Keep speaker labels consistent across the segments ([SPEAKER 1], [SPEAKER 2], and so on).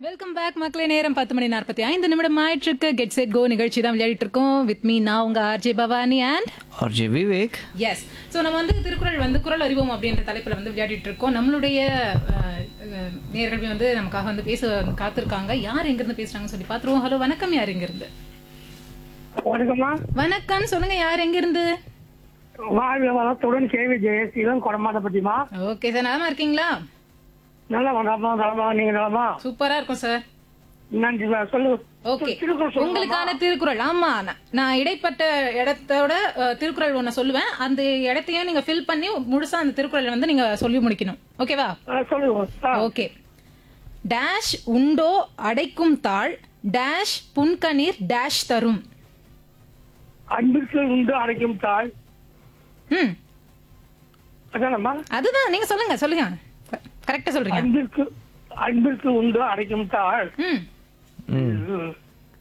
[SPEAKER 1] Welcome back மக்களே நேரம் பத்து மணி நாற்பத்தி ஐந்து நிமிடம் ஆயிட்டிருக்கு கெட் செட் கோ நிகழ்ச்சி தான் விளையாடிட்டு இருக்கோம் வித் மீ நான் உங்க RJ Bhavani and
[SPEAKER 2] RJ Vivek
[SPEAKER 1] yes so நம்ம வந்து திருக்குறள் வந்து குறள் அறிவோம் அப்படின்ற தலைப்பில் வந்து விளையாடிட்டு இருக்கோம் நம்மளுடைய அஹ், அஹ், நேயர்கள் வந்து நமக்காக வந்து பேச காத்திருக்காங்க யார் எங்கிருந்து பேசுறாங்கன்னு சொல்லி பார்த்துருவோம் ஹலோ வணக்கம் யார் எங்கிருந்து
[SPEAKER 3] வணக்கம்மா
[SPEAKER 1] வணக்கம் சொல்லுங்க யார் எங்கிருந்து
[SPEAKER 3] வாழ்க வளத்துடன் கேவி ஜெயசீலம் கொடமாட்ட பத்திமா
[SPEAKER 1] ஓகே சார் நலமா இருக்கீங்களா
[SPEAKER 3] நல்லா வணக்கம்மா நலமா நீங்க நலமா
[SPEAKER 1] சூப்பரா இருக்கும் சார்
[SPEAKER 3] நன்றி சார் சொல்லு
[SPEAKER 1] ஓகே
[SPEAKER 3] திருக்குறள் சொல்லலாமா?
[SPEAKER 1] உங்களுக்கான திருக்குறள் ஆமா நான்- நான் இடைப்பட்ட இடத்தோட அஹ், திருக்குறள் ஒண்ணு சொல்லுவேன் அந்த இடத்தையும் நீங்க ஃபில் பண்ணி முழுசா அந்த திருக்குறளை வந்து நீங்க சொல்லி முடிக்கணும் ஓகேவா
[SPEAKER 3] ஆ, சொல்லுங்க ஆ,
[SPEAKER 1] ஓகே டேஷ் உண்டோ அடைக்கும் தாள் டேஷ் புன்கணீர் டேஷ் தரும்
[SPEAKER 3] அன்பிற்கு உண்டு அடைக்கும் தாய்
[SPEAKER 1] ம்
[SPEAKER 3] அதானம்மா
[SPEAKER 1] அதுதான் நீங்க சொல்லுங்க சொல்லுங்க கரெக்டா சொல்றீங்க
[SPEAKER 3] அன்பிற்கு அன்பிற்கு உண்டு அடைக்கும் தாய்
[SPEAKER 1] ம்
[SPEAKER 3] ம்.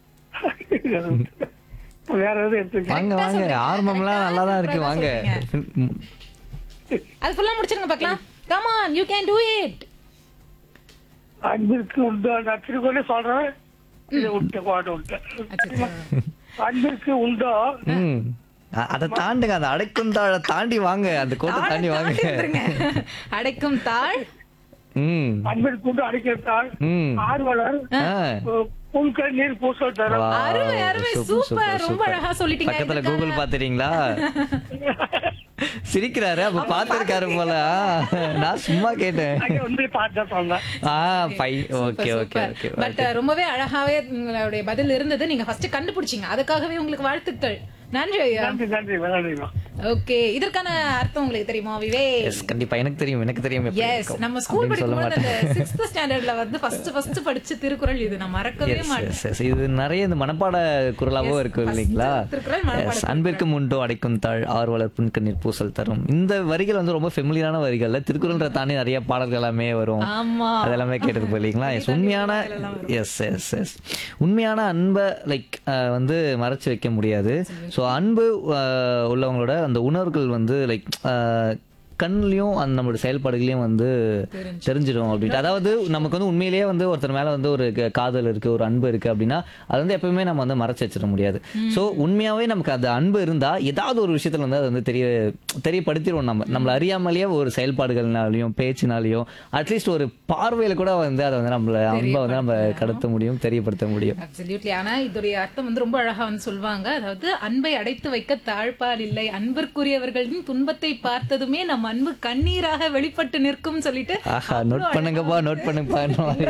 [SPEAKER 3] வேற எதுவும் எடுத்துக்க
[SPEAKER 2] வாங்க வாங்க ஆரம்பம்லாம் நல்லா தான் இருக்கு வாங்க ம்,
[SPEAKER 1] அது ஃபுல்லா முடிச்சிருங்க பார்க்கலாம் come on you can do it
[SPEAKER 3] அன்பிற்கு உண்டு நான் திருக்குறளே சொல்றேன் இதை விட்டு பாட்டு விட்டேன் அன்பிற்கு உண்டோ
[SPEAKER 2] ம். அ- அதை தாண்டுங்க அந்த அடைக்கும் தாழ தாண்டி வாங்க அந்த கோட்டை தாண்டி வாங்க
[SPEAKER 1] அடைக்கும் தாள்
[SPEAKER 2] ம்
[SPEAKER 3] அன்பிற்கு உண்டு அடைக்கும் தாய்
[SPEAKER 2] ம்
[SPEAKER 3] ஆர்வலர்
[SPEAKER 2] ஆ.
[SPEAKER 3] புல்கர் நீர் பூசல் தரும்
[SPEAKER 2] Wow,
[SPEAKER 1] அருமை, அருமை,
[SPEAKER 2] super,
[SPEAKER 1] super,
[SPEAKER 2] super,
[SPEAKER 1] ரொம்ப
[SPEAKER 2] super.
[SPEAKER 1] அழகா சொல்லிட்டீங்க.
[SPEAKER 2] பக்கத்துல
[SPEAKER 1] இதுக்காக-
[SPEAKER 2] கூகுள் பாத்துறீங்களா சிரிக்கிறாரு அப்ப பாத்துருக்காரு போல ஆ, நான் சும்மா கேட்டேன்
[SPEAKER 3] அங்கே வந்து பார்த்து சொன்னேன்
[SPEAKER 2] ஆ bye okay okay okay
[SPEAKER 1] but ரொம்பவே அழகாவே உங்களுடைய பதில் இருந்தது நீங்க ஃபர்ஸ்ட் கண்டுபிடிச்சீங்க அதுக்காகவே உங்களுக்கு வாழ்த்துக்கள் நன்றி ஐயா
[SPEAKER 3] நன்றி நன்றி நன்றிமா
[SPEAKER 1] ஓகே இதற்கான அர்த்தம் உங்களுக்கு தெரியுமா விவேக்
[SPEAKER 2] எஸ் கண்டிப்பா எனக்கு தெரியும் எனக்கு தெரியும் எப்படி
[SPEAKER 1] எஸ்
[SPEAKER 2] இருக்கும்.
[SPEAKER 1] நம்ம ஸ்கூல்
[SPEAKER 2] அப்படின்னு சொல்ல
[SPEAKER 1] படிக்கும்போது அந்த
[SPEAKER 2] மாட்டேன்
[SPEAKER 1] சிக்ஸ்த் ஸ்டாண்டர்ட்ல வந்து ஃபர்ஸ்ட் ஃபர்ஸ்ட் படிச்ச திருக்குறள் இது நான் மறக்கவே
[SPEAKER 2] Yes,
[SPEAKER 1] மாட்டேன்
[SPEAKER 2] yes, yes. இது நிறைய இந்த மனப்பாட குரலாவும்
[SPEAKER 1] Yes,
[SPEAKER 2] இருக்கும்
[SPEAKER 1] first
[SPEAKER 2] இல்லைங்களா
[SPEAKER 1] திருக்குறள் மனப்பாட
[SPEAKER 2] Yes, அன்பிற்கும் உண்டோ அடைக்கும் தாழ் ஆர்வலர் புன்கண்ணீர் பூசல் தரும் இந்த வரிகள் வந்து ரொம்ப ஃபெமிலியரான வரிகள்ல திருக்குறள்ன்ற தாண்டி நிறைய பாடல்கள் எல்லாமே வரும்
[SPEAKER 1] ஆமா
[SPEAKER 2] அதெல்லாமே கேட்டிருப்போம் இல்லைங்களா எஸ் உண்மையான எஸ் எஸ் எஸ் உண்மையான அன்பை லைக் வந்து மறைச்சு வைக்க முடியாது ஸோ அன்பு அஹ், உள்ளவங்களோட அந்த உணர்வுகள் வந்து லைக் கண்ணுலயும் அந்த நம்மளோட செயல்பாடுகளையும் வந்து தெரிஞ்சிடும் அப்படின்ட்டு அதாவது நமக்கு வந்து உண்மையிலேயே வந்து ஒருத்தர் மேல வந்து ஒரு க- காதல் இருக்கு ஒரு அன்பு இருக்கு அப்படின்னா அது வந்து எப்பவுமே நம்ம வந்து மறைச்சு வச்சிட முடியாது ஸோ உண்மையாவே நமக்கு அந்த அன்பு இருந்தா ஏதாவது ஒரு விஷயத்துல வந்து அது வந்து தெரிய தெரியப்படுத்திடுவோம் நம்ம நம்மள அறியாமலேயே ஒரு செயல்பாடுகள்னாலையும் பேச்சினாலையும் அட்லீஸ்ட் ஒரு பார்வையில கூட வந்து அதை வந்து நம்மள அன்பை வந்து நம்ம கடத்த முடியும் தெரியப்படுத்த முடியும்
[SPEAKER 1] அப்சல்யூட்லி ஆனா இதோடைய அர்த்தம் வந்து ரொம்ப அழகா வந்து சொல்லுவாங்க அதாவது அன்பை அடைத்து வைக்க தாழ்பால் இல்லை அன்பிற்குரியவர்களின் துன்பத்தை பார்த்ததுமே நம் அன்பு கண்ணீராக வெளிப்பட்டு நிற்கும் சொல்லிட்டு
[SPEAKER 2] ஆஹா நோட் பண்ணுங்கப்பா நோட் பண்ணுங்கப்பா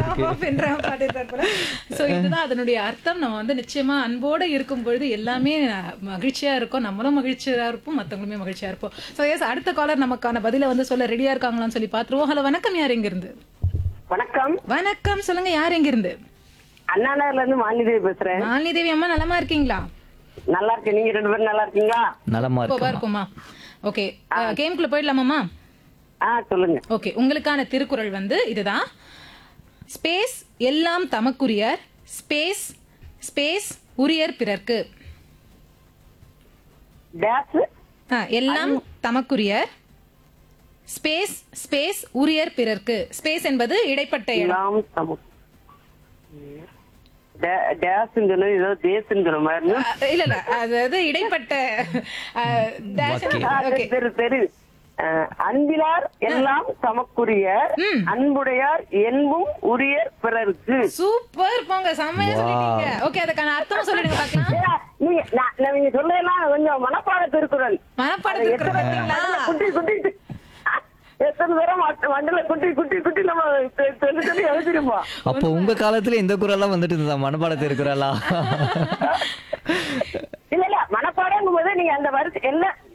[SPEAKER 1] சோ இதுதான் அதனுடைய அர்த்தம் நம்ம வந்து நிச்சயமா அன்போட இருக்கும் பொழுது எல்லாமே மகிழ்ச்சியா இருக்கும் நம்மளும் மகிழ்ச்சியா இருப்போம் மத்தவங்களுமே மகிழ்ச்சியா இருப்போம் சோ எஸ் அடுத்த காலர் நமக்கான பதில வந்து சொல்ல ரெடியா இருக்காங்களான்னு சொல்லி பாத்துருவோம் ஹலோ வணக்கம் யார் எங்க இருந்து
[SPEAKER 4] வணக்கம்
[SPEAKER 1] வணக்கம் சொல்லுங்க யார் எங்க இருந்து
[SPEAKER 4] அண்ணா நகர்ல இருந்து மாலிதேவி பேசுறேன்
[SPEAKER 1] மாலினி தேவி அம்மா நலமா இருக்கீங்களா
[SPEAKER 4] நல்லா இருக்கேன் நீங்க ரெண்டு பேரும் நல்லா இருக்கீங்களா
[SPEAKER 2] நலமா
[SPEAKER 1] சூப்பரா
[SPEAKER 2] இருக்கு
[SPEAKER 1] இருக்குமா ஓகே கேம்குள்ள போயிடலாமாமா
[SPEAKER 4] ஆ சொல்லுங்க
[SPEAKER 1] ஓகே உங்களுக்கான திருக்குறள் வந்து இதுதான் ஸ்பேஸ் எல்லாம் தமக்குரியர் ஸ்பேஸ் ஸ்பேஸ் உரியர் பிறர்க்கு
[SPEAKER 4] டேஸ்
[SPEAKER 1] ஆ, எல்லாம் தமக்குரியர் ஸ்பேஸ் ஸ்பேஸ் உரியர் பிறர்க்கு ஸ்பேஸ் என்பது இடைப்பட்ட இடம்
[SPEAKER 4] எல்லாம் சமம் டேஸ் ஏதோ தேசுங்கிற மாதிரி
[SPEAKER 1] ஆ, இல்ல இல்ல அதாவது இடைப்பட்ட ஆ, dash
[SPEAKER 4] ஆ,
[SPEAKER 1] ஓகே
[SPEAKER 4] தெரு தெரு அஹ், அன்பிலார் எல்லாம் சமக்குரிய அன்புடையார் என்பும் உரியர் பிறருக்கு
[SPEAKER 1] சூப்பர் போங்க செம்மையா சொல்லிட்டீங்க ஓகே அதுக்கான அர்த்தம் சொல்லிடுங்க பார்க்கலாம்
[SPEAKER 4] ஏ, நீங்க நான் நான் நீங்க சொல்லலாம் கொஞ்சம் மனப்பாட திருக்குறள்
[SPEAKER 1] மனப்பாட
[SPEAKER 4] அதை
[SPEAKER 1] திருக்குறள்
[SPEAKER 4] எத்தனை
[SPEAKER 1] பார்த்தீங்களா
[SPEAKER 4] குட்டி குட்டி எத்தனை தூரம் வண்டில குட்டி குட்டி குட்டி நம்ம தெ- சொல்லி சொல்லி எழுதிருப்போம்
[SPEAKER 2] அப்போ உங்க காலத்துல இந்த குரல்லாம் வந்துட்டு இருந்தா மனப்பாடத்தை இருக்கிறாளா
[SPEAKER 4] இல்ல இல்ல மனப்பாடங்கும் போது நீங்க அந்த வரிசை எல்லாம்